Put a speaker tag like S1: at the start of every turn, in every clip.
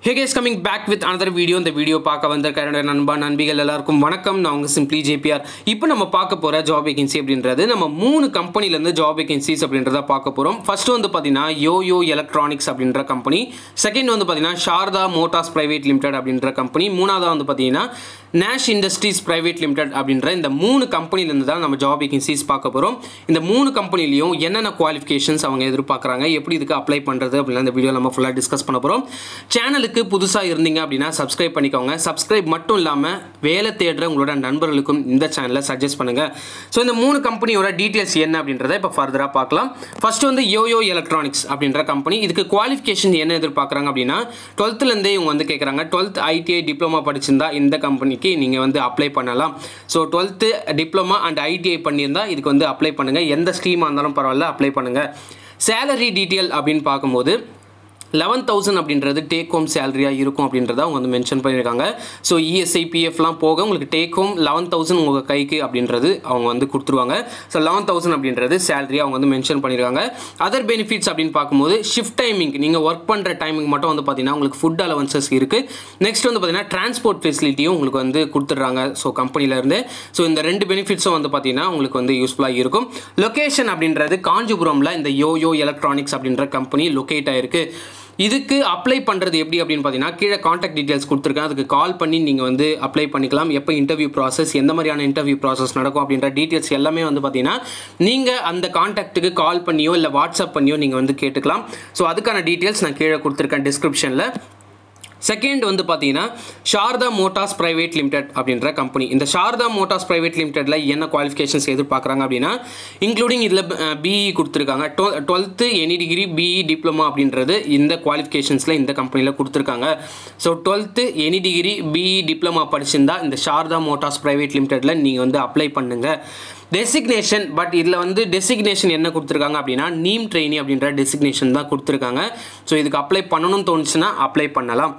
S1: hey guys coming back with another video இந்த video பார்க்க வந்திருக்க என்னோட நண்பா நண்பிகள் எல்லாருக்கும் வணக்கம் நான் உங்கள் சிம்பிளி ஜேபிஆர் இப்போ நம்ம பார்க்க போகிற ஜாப் வேகன்சி அப்படின்றது நம்ம மூணு கம்பெனிலேருந்து ஜாப் வேகன்சிஸ் அப்படின்றத பார்க்க போகிறோம் ஃபர்ஸ்ட் வந்து பார்த்தீங்கன்னா யோயோ எலக்ட்ரானிக்ஸ் அப்படின்ற கம்பெனி செகண்ட் வந்து பார்த்தீங்கன்னா சாரதா மோட்டார்ஸ் பிரைவேட் லிமிடெட் அப்படின்ற கம்பெனி மூணாவது வந்து பார்த்தீங்கன்னா நேஷ் இண்டஸ்ட்ரீஸ் பிரைவேட் லிமிடெட் அப்படின்ற இந்த மூணு கம்பெனிலேருந்து தான் நம்ம ஜாப் வேகன்சிஸ் பார்க்க போகிறோம் இந்த மூணு கம்பெனிலையும் என்னென்ன குவாலிஃபிகேஷன்ஸ் அவங்க எதிர்பார்க்குறாங்க எப்படி இதுக்கு அப்ளை பண்ணுறது அப்படின்னா இந்த வீடியோ நம்ம ஃபுல்லாக டிஸ்கஸ் பண்ண போகிறோம் சேனலுக்கு புதுசாக இருந்தீங்க அப்படின்னா சப்ஸ்கிரைப் பண்ணிக்கோங்க சப்ஸ்கிரைப் மட்டும் இல்லாமல் வேலை தேடுற உங்களோட நண்பர்களுக்கும் இந்த சேனலை சஜஸ்ட் பண்ணுங்கள் ஸோ இந்த மூணு கம்பெனியோட டீட்டெயில்ஸ் என்ன அப்படின்றத இப்போ ஃபர்தராக பார்க்கலாம் ஃபர்ஸ்ட் வந்து யோயோ எலக்ட்ரானிக்ஸ் அப்படின்ற கம்பெனி இதுக்கு குவாலிஃபிகேஷன் என்ன எதிர்பார்க்குறாங்க அப்படின்னா டுவெல்த்துலேருந்தே இவங்க வந்து கேட்குறாங்க டுவெல்த் ஐடிஐ டிப்ளமா படிச்சிருந்தா இந்த கம்பெனிக்கு நீங்கள் வந்து அப்ளை பண்ணலாம் so twelfth diploma and ITI பண்ணியிருந்தா இதுக்கு வந்து அப்ளை பண்ணுங்கள் எந்த ஸ்கீமாக இருந்தாலும் பரவாயில்ல அப்ளை பண்ணுங்கள் சேலரி டீட்டெயில் அப்படின்னு பார்க்கும்போது லெவன் தௌசண்ட் அப்படின்றது டேக் ஹோம் சேலரியாக இருக்கும் அப்படின்றத அவங்க வந்து மென்ஷன் பண்ணியிருக்காங்க ஸோ இஎஸ்ஐ பிஎஃப்லாம் போக உங்களுக்கு டேக் ஹோம் லெவன் தௌசண்ட் உங்கள் கைக்கு அப்படின்றது அவங்க வந்து கொடுத்துருவாங்க ஸோ லெவன் தௌசண்ட் அப்படின்றது சேலரி அவங்க வந்து மென்ஷன் பண்ணியிருக்காங்க அதர் பெனிஃபிட்ஸ் அப்படின்னு பார்க்கும்போது ஷிஃப்ட் டைமிங் நீங்கள் ஒர்க் பண்ணுற டைமிங் மட்டும் வந்து பார்த்தீங்கன்னா உங்களுக்கு ஃபுட் அலவன்சஸ் இருக்குது நெக்ஸ்ட் வந்து பார்த்தீங்கன்னா டிரான்ஸ்போர்ட் ஃபெசிலிட்டியும் உங்களுக்கு வந்து கொடுத்துட்றாங்க ஸோ கம்பெனிலேருந்து ஸோ இந்த ரெண்டு பெனிஃபிட்ஸும் வந்து பார்த்தீங்கன்னா உங்களுக்கு வந்து யூஸ்ஃபுல்லாக இருக்கும் லொக்கேஷன் அப்படின்றது காஞ்சிபுரமில் இந்த யோயோ எலக்ட்ரானிக்ஸ் அப்படின்ற கம்பெனி லொக்கேட் ஆயிருக்கு இதுக்கு அப்ளை பண்ணுறது எப்படி அப்படின்னு பார்த்தீங்கன்னா கீழே காண்டாக்ட் டீட்டெயில்ஸ் கொடுத்துருக்கேன் அதுக்கு கால் பண்ணி நீங்கள் வந்து அப்ளை பண்ணிக்கலாம் எப்போ இன்டர்வியூ ப்ராசஸ் எந்த மாதிரியான இன்டர்வியூ ப்ராசஸ் நடக்கும் அப்படின்ற டீட்டெயில்ஸ் எல்லாமே வந்து பார்த்தீங்கன்னா நீங்கள் அந்த காண்டாக்ட்டுக்கு கால் பண்ணியோ இல்லை வாட்ஸ்அப் பண்ணியோ நீங்கள் வந்து கேட்டுக்கலாம் ஸோ அதுக்கான டீட்டெயில்ஸ் நான் கீழே கொடுத்துருக்கேன் டிஸ்கிரிப்ஷனில் செகண்ட் வந்து பார்த்தீங்கன்னா சாரதா மோட்டார்ஸ் பிரைவேட் லிமிடெட் அப்படின்ற கம்பெனி இந்த சாரதா மோட்டார்ஸ் பிரைவேட் லிமிடெட்டில் என்ன குவாலிஃபிகேஷன்ஸ் எதிர்பார்க்குறாங்க அப்படின்னா இன்க்ளூடிங் இதில் பிஇ கொடுத்துருக்காங்க twelve twelfth any degree BE diploma அப்படின்றது இந்த குவாலிஃபிகேஷன்ஸில் இந்த கம்பெனியில் கொடுத்துருக்காங்க so twelfth any degree BE diploma படிச்சிருந்தா இந்த சாரதா மோட்டார்ஸ் பிரைவேட் லிமிடெட்டில் நீங்கள் வந்து அப்ளை பண்ணுங்கள் டெசிக்னேஷன் பட் இதில் வந்து டெசிக்னேஷன் என்ன கொடுத்துருக்காங்க அப்படின்னா நீம் ட்ரெயினி அப்படின்ற டெசிக்னேஷன் தான் கொடுத்துருக்காங்க ஸோ இதுக்கு அப்ளை பண்ணணும்னு தோணுச்சுன்னா அப்ளை பண்ணலாம்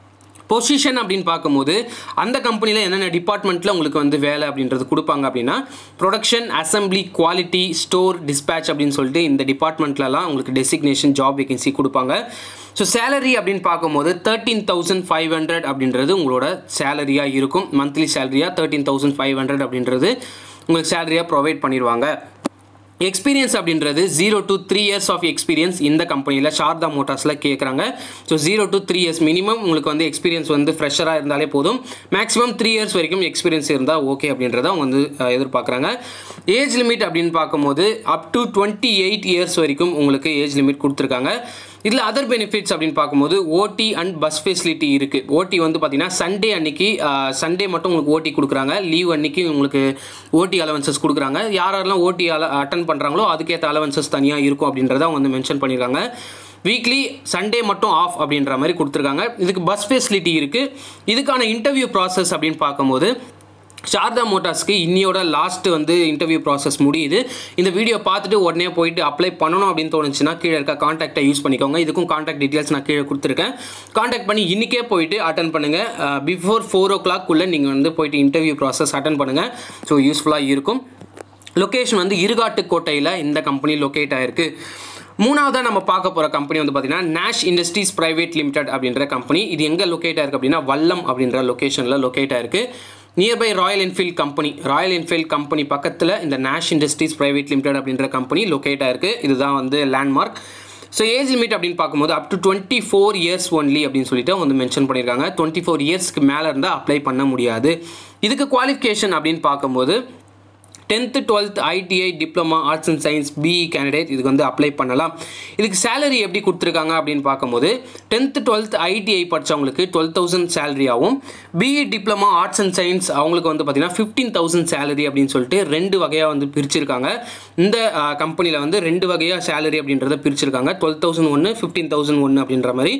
S1: பொசிஷன் அப்படின்னு பார்க்கும்போது அந்த கம்பெனியில் என்னென்ன டிபார்ட்மெண்ட்டில் உங்களுக்கு வந்து வேலை அப்படின்றது கொடுப்பாங்க அப்படின்னா production assembly quality store dispatch அப்படின்னு சொல்லிட்டு இந்த டிபார்ட்மெண்ட்லலாம் உங்களுக்கு டெசிக்னேஷன் ஜாப் வேகன்சி கொடுப்பாங்க ஸோ சேலரி அப்படின்னு பார்க்கும்போது தேர்ட்டீன் தௌசண்ட் ஃபைவ் ஹண்ட்ரட் அப்படின்றது உங்களோட சேலரியாக இருக்கும் மந்த்லி சேலரியாக தேர்ட்டீன் தௌசண்ட் ஃபைவ் ஹண்ட்ரட் அப்படின்றது உங்களுக்கு சேலரியாக ப்ரொவைட் பண்ணிடுவாங்க எக்ஸ்பீரியன்ஸ் அப்படின்றது zero to three years of experience இந்த கம்பெனியில் சாரதா மோட்டார்ஸில் கேட்குறாங்க so zero to three years minimum உங்களுக்கு வந்து எக்ஸ்பீரியன்ஸ் வந்து ஃப்ரெஷராக இருந்தாலே போதும் மேக்ஸிமம் த்ரீ இயர்ஸ் வரைக்கும் எக்ஸ்பீரியன்ஸ் இருந்தால் ஓகே அப்படின்றத அவங்க வந்து எதிர்பார்க்குறாங்க ஏஜ் லிமிட் அப்படின்னு பார்க்கும்போது up to twenty eight years வரைக்கும் உங்களுக்கு ஏஜ் லிமிட் கொடுத்துருக்காங்க இதில் அதர் பெனிஃபிட்ஸ் அப்படின்னு பார்க்கும்போது ஓடி அண்ட் பஸ் ஃபெசிலிட்டி இருக்குது ஓடி வந்து பார்த்தீங்கன்னா சண்டே அன்னைக்கு சண்டே மட்டும் உங்களுக்கு ஓடி கொடுக்குறாங்க லீவ் அன்னைக்கு உங்களுக்கு ஓடி அலவன்சஸ் கொடுக்குறாங்க யார் யாரெல்லாம் ஓடி அல அட்டன் பண்ணுறாங்களோ அதுக்கேற்ற அலவன்சஸ் தனியாக இருக்கும் அப்படின்றத அவங்க வந்து மென்ஷன் பண்ணியிருக்காங்க வீக்லி சண்டே மட்டும் ஆஃப் அப்படின்ற மாதிரி கொடுத்துருக்காங்க இதுக்கு பஸ் ஃபெசிலிட்டி இருக்குது இதுக்கான இன்டர்வியூ ப்ராசஸ் அப்படின்னு பார்க்கும்போது சாரதா மோட்டார்ஸ்க்கு இன்னியோட லாஸ்ட் வந்து இன்டர்வியூ ப்ராசஸ் முடியுது இந்த வீடியோ பார்த்துட்டு உடனே போயிட்டு அப்ளை பண்ணணும் அப்படின்னு தோணுச்சுன்னா கீழே இருக்க காண்டாக்டை யூஸ் பண்ணிக்கோங்க இதுக்கும் காண்டாக்ட் டீட்டெயில்ஸ் நான் கீழே கொடுத்துருக்கேன் காண்டாக்ட் பண்ணி இன்றைக்கே போயிட்டு அட்டன் பண்ணுங்கள் பிஃபோர் ஃபோர் ஓ கிளாக்குள்ளே நீங்கள் வந்து போயிட்டு இன்டர்வியூ ப்ராசஸ் அட்டன் பண்ணுங்கள் ஸோ யூஸ்ஃபுல்லாக இருக்கும் லொக்கேஷன் வந்து இருகாட்டுக்கோட்டையில் இந்த கம்பெனி லொக்கேட் ஆகிருக்கு மூணாவதாக நம்ம பார்க்க போகிற கம்பெனி வந்து பார்த்தீங்கன்னா நேஷ் இண்டஸ்ட்ரீஸ் பிரைவேட் லிமிடெட் அப்படின்ற கம்பெனி இது எங்கே லொக்கேட் ஆயிருக்கு அப்படின்னா வல்லம் அப்படின்ற லொக்கேஷனில் லொக்கேட் ஆயிருக்கு nearby Royal Enfield company Royal Enfield company பக்கத்தில் இந்த நேஷ் இண்டஸ்ட்ரீஸ் பிரைவேட் லிமிடெட் அப்படின்ற கம்பெனி லொக்கேட் ஆயிருக்கு இதுதான் வந்து லேண்ட்மார்க் ஸோ ஏஜ் லிமிட் அப்படின்னு பார்க்கும்போது up to twenty four years only அப்படின்னு சொல்லிட்டு அவங்க வந்து மென்ஷன் பண்ணியிருக்காங்க டுவெண்ட்டி ஃபோர் இயர்ஸ்க்கு மேலே இருந்தால் அப்ளை பண்ண முடியாது இதுக்கு குவாலிஃபிகேஷன் அப்படின்னு பார்க்கும்போது tenth twelfth ITI diploma arts and science BE candidate இதுக்கு வந்து அப்ளை பண்ணலாம் இதுக்கு சேலரி எப்படி கொடுத்துருக்காங்க அப்படின்னு பார்க்கும்போது டென்த்து டுவெல்த் ஐடிஐ படித்தவங்களுக்கு டுவெல் தௌசண்ட் சேலரியாகவும் BE diploma arts and science அவங்களுக்கு வந்து பார்த்தீங்கன்னா ஃபிஃப்டீன் தௌசண்ட் சேலரி அப்படின்னு சொல்லிட்டு ரெண்டு வகையாக வந்து பிரிச்சிருக்காங்க இந்த கம்பெனியில் வந்து ரெண்டு வகையாக சேலரி அப்படின்றத பிரிச்சிருக்காங்க டுவெல் தௌசண்ட் ஒன்று ஃபிஃப்டீன் தௌசண்ட் ஒன்று அப்படின்ற மாதிரி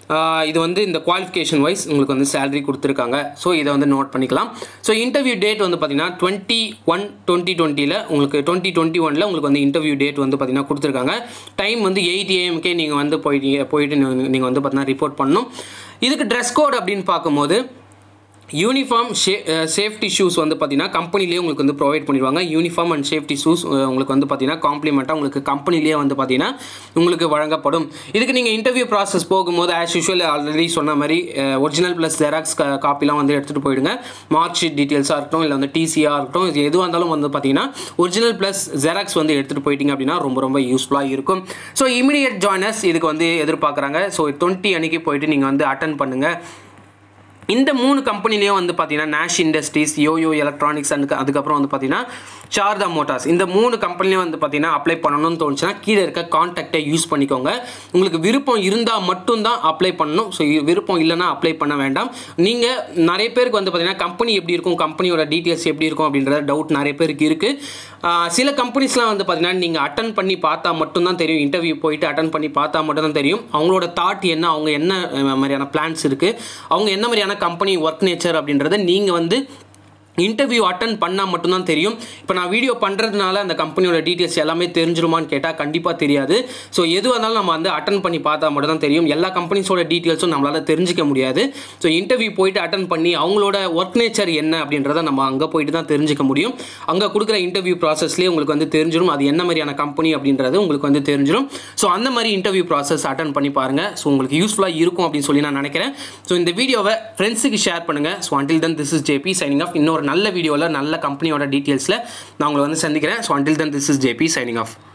S1: இது வந்து இந்த குவாலிஃபிகேஷன் வைஸ் உங்களுக்கு வந்து சேலரி கொடுத்துருக்காங்க ஸோ இதை வந்து நோட் பண்ணிக்கலாம் ஸோ இன்டர்வியூ டேட் வந்து பார்த்தீங்கன்னா டுவெண்ட்டி ஒன் டுவெண்ட்டி டுவெண்ட்டியில் உங்களுக்கு டுவெண்ட்டி டுவெண்ட்டி ஒனில் உங்களுக்கு வந்து இன்டர்வியூ டேட் வந்து பார்த்தீங்கன்னா கொடுத்துருக்காங்க டைம் வந்து எயிட் ஏஎம்கே நீங்கள் வந்து போயிட்டீங்க போயிட்டு நீங்கள் வந்து பார்த்தீங்கன்னா ரிப்போர்ட் பண்ணணும் இதுக்கு ட்ரெஸ் கோட் அப்படின்னு பார்க்கும்போது யூனிஃபார்ம் ஷே சேஃப்டி ஷூஸ் வந்து பார்த்தீங்கன்னா கம்பெனிலேயே உங்களுக்கு வந்து ப்ரொவைட் பண்ணிடுவாங்க யூனிஃபார்ம் அண்ட் சேஃப்டி ஷூஸ் உங்களுக்கு வந்து பார்த்தீங்கன்னா காம்ப்ளிமெண்ட்டாக உங்களுக்கு கம்பெனிலேயே வந்து பார்த்தீங்கன்னா உங்களுக்கு வழங்கப்படும் இதுக்கு நீங்கள் இன்டர்வியூ ப்ராசஸ் போகும்போது ஆஸ் யூஷுவல் ஆல்ரெடி சொன்ன மாதிரி ஒரிஜினல் ப்ளஸ் ஜெராக்ஸ் காப்பிலாம் வந்து எடுத்துகிட்டு போயிடுங்க மார்க் ஷீட் டீட்டெயில்ஸாக இருக்கட்டும் இல்லை வந்து டிசியாக இருக்கட்டும் இது எதுவாக இருந்தாலும் வந்து பார்த்தீங்கன்னா ஒரிஜினல் ப்ளஸ் ஜெராக்ஸ் வந்து எடுத்துகிட்டு போயிட்டீங்க அப்படின்னா ரொம்ப ரொம்ப யூஸ்ஃபுல்லாக இருக்கும் ஸோ இமீடியட் ஜாயினர்ஸ் இதுக்கு வந்து எதிர்பார்க்குறாங்க ஸோ டுவெண்ட்டி அன்னைக்கு போயிட்டு நீங்கள் வந்து அட்டன் பண்ணுங்கள் இந்த மூணு கம்பெனிலையும் வந்து பார்த்தீங்கன்னா Nash industries Yoyo electronics and அதுக்கப்புறம் வந்து பார்த்தீங்கன்னா சாரதா மோட்டார்ஸ் இந்த மூணு கம்பெனிலையும் வந்து பார்த்தீங்கன்னா அப்ளை பண்ணணும்னு தோணுச்சுன்னா கீழே இருக்க கான்டாக்டை யூஸ் பண்ணிக்கோங்க உங்களுக்கு விருப்பம் இருந்தால் மட்டும்தான் அப்ளை பண்ணணும் ஸோ விருப்பம் இல்லைன்னா அப்ளை பண்ண வேண்டாம் நீங்கள் நிறைய பேருக்கு வந்து பார்த்தீங்கன்னா கம்பெனி எப்படி இருக்கும் கம்பெனியோட டீட்டெயில்ஸ் எப்படி இருக்கும் அப்படின்றத டவுட் நிறைய பேருக்கு இருக்குது சில கம்பெனிஸ்லாம் வந்து பார்த்தீங்கன்னா நீங்கள் அட்டன் பண்ணி பார்த்தா மட்டும்தான் தெரியும் இன்டர்வியூ போயிட்டு அட்டன் பண்ணி பார்த்தா மட்டும்தான் தெரியும் அவங்களோட தாட் என்ன அவங்க என்ன அஹ், மாதிரியான பிளான்ஸ் இருக்குது அவங்க என்ன மாதிரியான கம்பெனி ஒர்க் நேச்சர் அப்படின்றத நீங்கள் வந்து இன்டர்வியூ அட்டன் பண்ணால் மட்டும்தான் தெரியும் இப்போ நான் வீடியோ பண்ணுறதுனால அந்த கம்பெனியோட டீட்டெயில்ஸ் எல்லாமே தெரிஞ்சிருமான்னு கேட்டால் கண்டிப்பாக தெரியாது ஸோ எதுவாக இருந்தாலும் நம்ம வந்து அட்டன் பண்ணி பார்த்தா மட்டும் தான் தெரியும் எல்லா கம்பெனிஸோட டீட்டெயில்ஸும் நம்மளால் தெரிஞ்சிக்க முடியாது ஸோ இன்டர்வியூ போயிட்டு அட்டன் பண்ணி அவங்களோட ஒர்க் நேச்சர் என்ன அப்படின்றத நம்ம அங்கே போயிட்டு தான் தெரிஞ்சுக்க முடியும் அங்கே கொடுக்குற இன்டர்வியூ ப்ராசஸ்லேயே உங்களுக்கு வந்து தெரிஞ்சிடும் அது என்ன மாதிரியான கம்பெனி அப்படின்றது உங்களுக்கு வந்து தெரிஞ்சிடும் ஸோ அந்த மாதிரி இன்டர்வியூ ப்ராசஸ் அட்டன் பண்ணி பாருங்கள் ஸோ உங்களுக்கு யூஸ்ஃபுல்லாக இருக்கும் அப்படின்னு சொல்லி நான் நினைக்கிறேன் ஸோ இந்த வீடியோவை ஃப்ரெண்ட்ஸுக்கு ஷேர் பண்ணுங்கள் so until then this is JP signing off இன்னொரு நல்ல வீடியோவில் நல்ல கம்பெனியோட டீட்டெயில்ஸில் நான் உங்களை வந்து சந்திக்கிறேன் so until then this is JP signing of